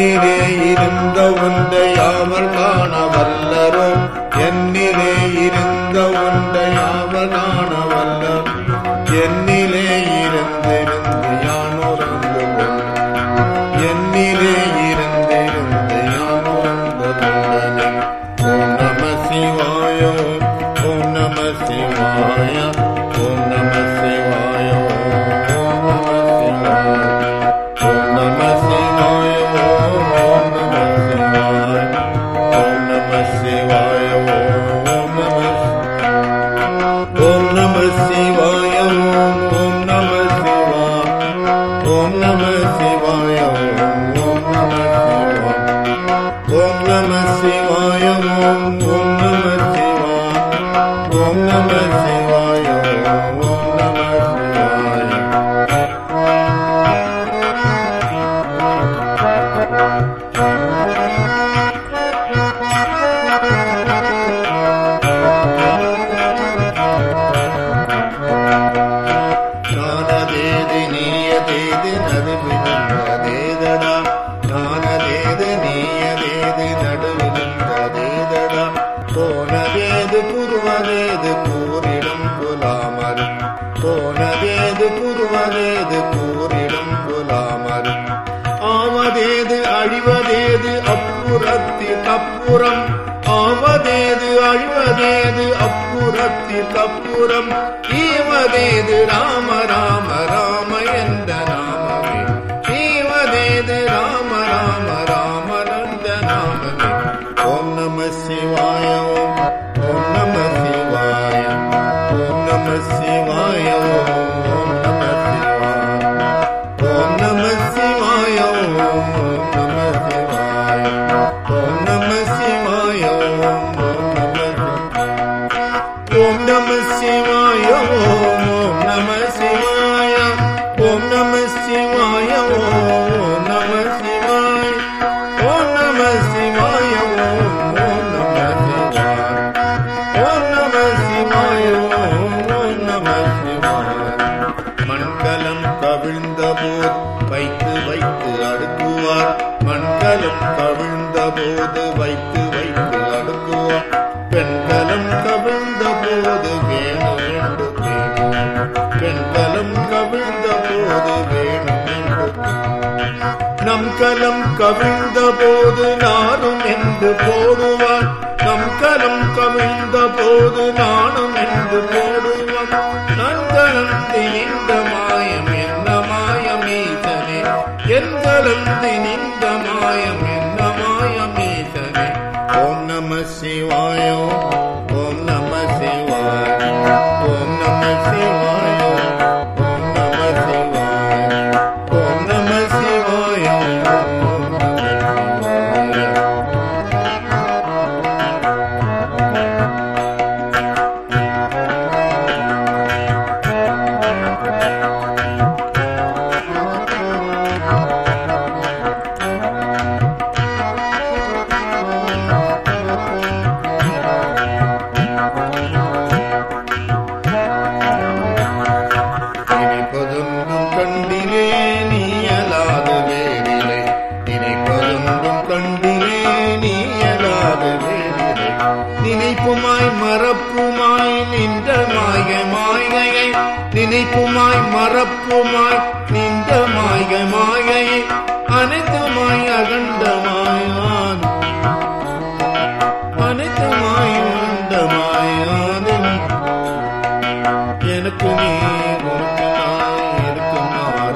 என்னிலே இருந்த ஒன்றை யாவர் காண வல்லரோ என்னிலே இருந்த ஒன்றை யாவர் காண வல்லர் என்னிலே இருந்திருந்து யான் உறந்து என்னிலே இருந்திருந்து யான் உறந்து ஓம் நம சிவாய ஓம் நம சிவாய ஓம் நம சிவாய ஓம் நம சிவாய ஓம் நம சிவாய ஓம் நம சிவாய ஓம் நம சிவாய ஓம் நம ஓம் நம சிவாய ஓம் நம சிவாய ஓம் நம சிவாய ஓம் நம சிவாய ஓம் நம சிவாய ஓம் ஓம் நம சிவாய ஓம் நம சிவாய ஓம் நம சிவாய ஞானதேது நீயதேது நடுவினின்றதேதடா ஞானதேது நீயதேது நடுவினின்றதேதடா போனதேது புருவதேது கூறிடும் குலாமர் போனதேது புருவதேது கூறிடும் குலாமர் ஆவதேது அழிவதேது அப்புறத்தில் அப்புறம் ஆவதேது அழிவதேது அப்புறத்தில் அப்புறம் ஈவதேது ராம ராம ராம என்ற நாமமே ஈவதேது ராம ராம ராம என்ற நாமமே ஓம் நம சிவாய ஓம் ஓம் நம சிவாய ஓம் நம சிவாய ஓம் நம சிவாய ஓம் நம சிவாய ஓம் நம சிவாய ஓம் நம சிவாய ஓம் நம சிவாய ஓம் நம சிவாய ஓம் நம சிவாய ஓம் நம சிவாய ஓம் நம சிவாய ஓம் நம சிவாய ஓம் நம சிவாய ஓம் நம சிவாய மண்கலம் கவிழ்ந்த போது வைத்து வைத்து அடுக்குவார் மண்கலம் கவிழ்ந்த போது வைத்து வைத்து அடுக்குவார் பெண்கலம் கவிழ்ந்த போது வேணும் என்று தேடுவார் பெண்கலம் கவிழ்ந்த போது வேணும் என்று நம் கலம் கவிழ்ந்த போது நானும் என்று போடுவார் நம் கலம் கவிழ்ந்த போது நானும் என்று போடுவார் நன்கலந்து இந்த மாயம் என்ன மாயம் ஈசனே என் கலந்து நின்ற மாயம் என்ன மாயம் ஈசனே ஓம் நம சிவாய ஓம் நம சிவாய ஓம் நம சிவாய ஓம் நம சிவாய ஓம் நம சிவாய ஓம் நம சிவாய நினைப்பதொன்றும் கண்டிலே நீயலாது வேறிலை நினைப்பதொன்றும் கண்டிலே நீயலாது வேறிலை நினைப்புமாய் மறப்புமாய் நின்ற மாய மாயையை நினைப்புமாய் மறப்புமாய் நின்ற மாய மாயையை அனைத்துமாய் அகண்டமாயான் அனைத்துமாய் அகண்டமாயான் எனக்கு நீ உனக்கு நான் இருக்கும்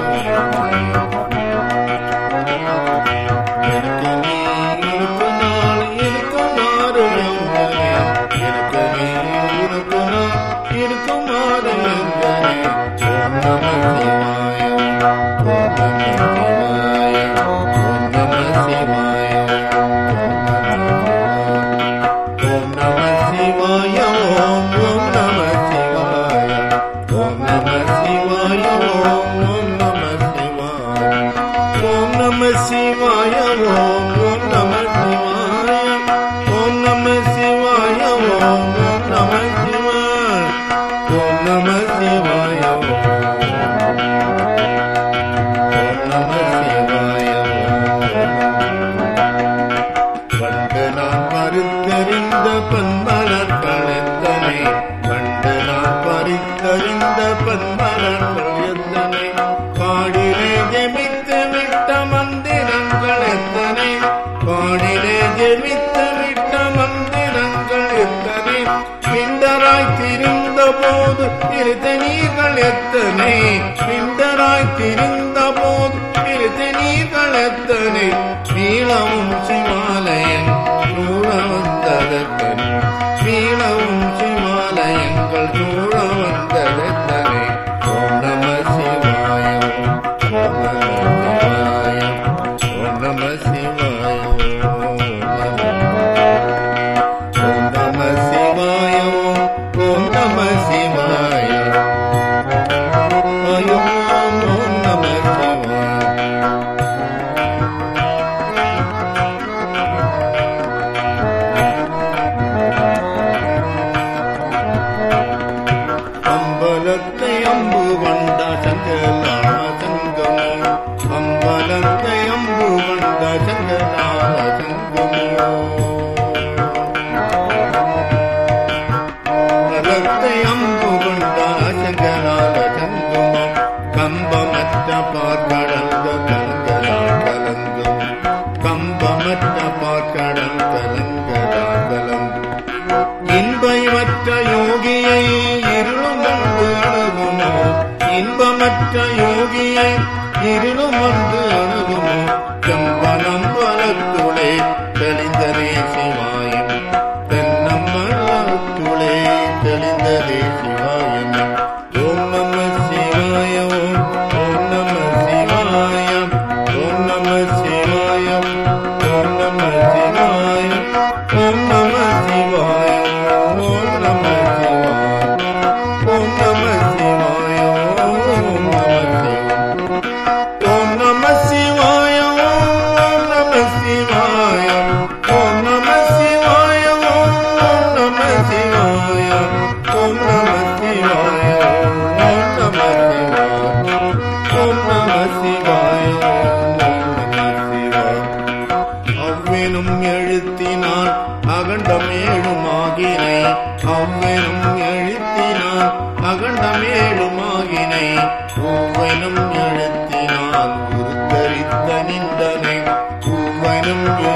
எனக்கு நீ உனக்கு நான் இருக்கும் எனக்கு நீ உனக்கு நான் இருக்கும் ஓம் நம சிவாய ஓம் நம சிவாய ஓம் நம சிவாய ஓம் நம சிவாய ஓம் ஓம் நம சிவாய ஓம் நம சிவாய ஓம் ஓம் நம சிவாய ஓம் நம சிவாய ஓம் ஓம் நம சிவாய ஓம் நம சிவாய ஓம் ஓம் நம சிவாய ஓம் நம சிவாய ஓம் ஓம் நம சிவாய ஓம் இருத்த நீர்கள் எத்தனை பிண்டராய் திரிந்த போது இருத்த நீர்கள் எத்தனை நீளமும் சிவாலயன் நூற வந்ததத்தனை நீளமும் சிவாலயங்கள் நூற வந்ததத்தனை ஓம் நம சிவாய ஓம் நம சிவாய ஓம் நம சிவாய ஓம் நம சிவாய ஓம் நம சிவாய அம்பலத்தை அம்பு வந்த சங்கலான சங்கமோ அம்பலத்தை அம்பு வந்த சங்கலான சங்கமோ அம்பலத்தை அம்பு வந்த சங்கலான சங்கமோ கம்பமற்ற பார்க்கடந்த கலங்கலான் கலங்கும் கம்பமற்ற பார்க்கடல் கலங்கலான் கலங்கும் இன்பமற்ற யோகியை இருளும் வந்து அணுகுமோ இன்பமற்ற யோகியை இருளும் வந்து அணுகுமோ செம்பனம் வளத்துளே தெளிந்ததே சிவாயம் தென்னம்மளத்துளே தெளிந்ததே சிவாயம் ஓம் நம சிவாய ஓம் ஓம் நம சிவாய ஓம் நம சிவாய ஓம் நம சிவாய ஓம் நம சிவாய ஓம் நம சிவாய ஓம் நம சிவாய ஓம் நம சிவாய ஓம் நம சிவாய ஓம் நம சிவாய ஓம் நம சிவாய ஓம் நம சிவாய ஓம் நம சிவாய ஓம் நம சிவாய ஓம் நம சிவாய அவ்වෙனும் எழுத்தினான் அகண்டமேழுமாகினை அவ்වෙனும் எழுத்தினான் அகண்டமேழுமாகினை ஒவ்வெனும் எழுத்தினால் உருத்தரித்த நின்றனை ஒவ்வெனும்